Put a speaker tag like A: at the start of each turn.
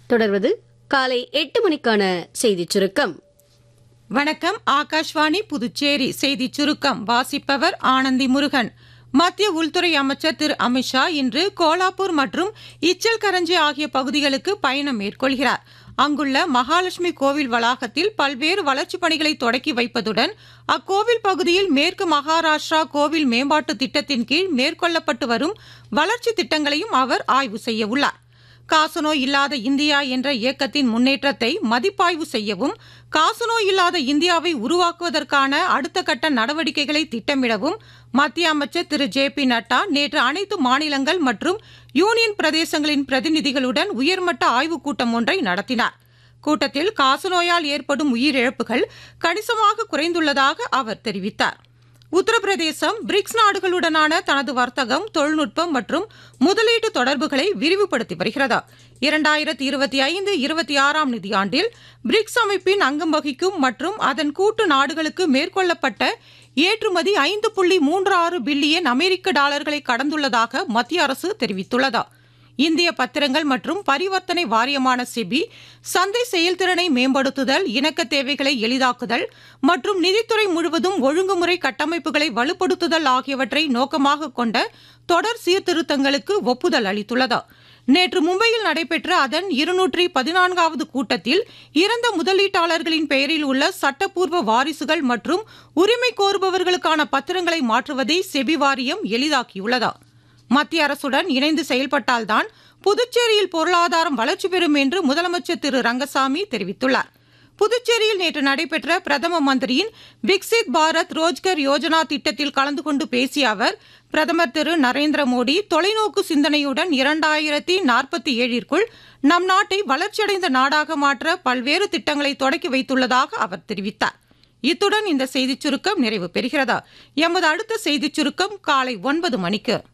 A: தொடர்வது காலை எட்டு மணிக்கான செய்திச் சுருக்கம்
B: வணக்கம் ஆகாஷ்வாணி புதுச்சேரி செய்தி சுருக்கம் வாசிப்பவர் ஆனந்தி முருகன் மத்திய உள்துறை அமைச்சர் திரு அமித்ஷா இன்று கோலாப்பூர் மற்றும் இச்சல்கரஞ்சி ஆகிய பகுதிகளுக்கு பயணம் மேற்கொள்கிறார் அங்குள்ள மகாலட்சுமி கோவில் வளாகத்தில் பல்வேறு வளர்ச்சிப் பணிகளை தொடக்கி வைப்பதுடன் அக்கோவில் பகுதியில் மேற்கு மகாராஷ்டிரா கோவில் மேம்பாட்டு திட்டத்தின் கீழ் மேற்கொள்ளப்பட்டு வரும் வளர்ச்சி திட்டங்களையும் அவர் ஆய்வு செய்ய உள்ளார் காசநோய் இல்லாத இந்தியா என்ற இயக்கத்தின் முன்னேற்றத்தை மதிப்பாய்வு செய்யவும் காசநோய் இல்லாத இந்தியாவை உருவாக்குவதற்கான அடுத்த கட்ட நடவடிக்கைகளை திட்டமிடவும் மத்திய அமைச்சர் திரு ஜே பி நட்டா நேற்று அனைத்து மாநிலங்கள் மற்றும் யூனியன் பிரதேசங்களின் பிரதிநிதிகளுடன் உயர்மட்ட ஆய்வுக் கூட்டம் ஒன்றை நடத்தினார் கூட்டத்தில் காசநோயால் ஏற்படும் உயிரிழப்புகள் கணிசமாக குறைந்துள்ளதாக அவர் தெரிவித்தார் உத்தரப்பிரதேசம் பிரிக்ஸ் நாடுகளுடனான தனது வர்த்தகம் தொழில்நுட்பம் மற்றும் முதலீட்டு தொடர்புகளை விரிவுபடுத்தி வருகிறது இரண்டாயிரத்தி இருபத்தி ஐந்து இருபத்தி ஆறாம் நிதியாண்டில் பிரிக்ஸ் அமைப்பின் அங்கம் வகிக்கும் மற்றும் அதன் கூட்டு நாடுகளுக்கு மேற்கொள்ளப்பட்ட ஏற்றுமதி ஐந்து புள்ளி மூன்று ஆறு பில்லியன் அமெரிக்க டாலர்களை கடந்துள்ளதாக மத்திய அரசு தெரிவித்துள்ளது இந்திய பத்திரங்கள் மற்றும் பரிவர்த்தனை வாரியமான செபி சந்தை செயல்திறனை மேம்படுத்துதல் இணக்க தேவைகளை எளிதாக்குதல் மற்றும் நிதித்துறை முழுவதும் ஒழுங்குமுறை கட்டமைப்புகளை வலுப்படுத்துதல் ஆகியவற்றை நோக்கமாக கொண்ட தொடர் சீர்திருத்தங்களுக்கு ஒப்புதல் அளித்துள்ளது நேற்று மும்பையில் நடைபெற்ற அதன் இருநூற்றி பதினான்காவது கூட்டத்தில் இறந்த முதலீட்டாளர்களின் பெயரில் உள்ள சட்டப்பூர்வ வாரிசுகள் மற்றும் உரிமை கோருபவர்களுக்கான பத்திரங்களை மாற்றுவதை செபி வாரியம் எளிதாக்கியுள்ளது மத்திய அரசுடன் இணைந்து செயல்பட்டால்தான் புதுச்சேரியில் பொருளாதாரம் வளர்ச்சி பெறும் என்று முதலமைச்சர் திரு ரங்கசாமி தெரிவித்துள்ளார் புதுச்சேரியில் நேற்று நடைபெற்ற பிரதம மந்திரியின் விக்சித் பாரத் ரோஜ்கர் யோஜனா திட்டத்தில் கலந்து கொண்டு பேசிய அவர் பிரதமர் திரு நரேந்திர மோடி தொலைநோக்கு சிந்தனையுடன் இரண்டாயிரத்தி நாற்பத்தி ஏழிற்குள் நம் நாட்டை வளர்ச்சியடைந்த நாடாக மாற்ற பல்வேறு திட்டங்களை தொடக்கி வைத்துள்ளதாக அவர் தெரிவித்தார் இத்துடன் இந்த செய்திச் சுருக்கம் நிறைவு பெறுகிறதா எமது அடுத்த செய்திச் சுருக்கம் காலை ஒன்பது மணிக்கு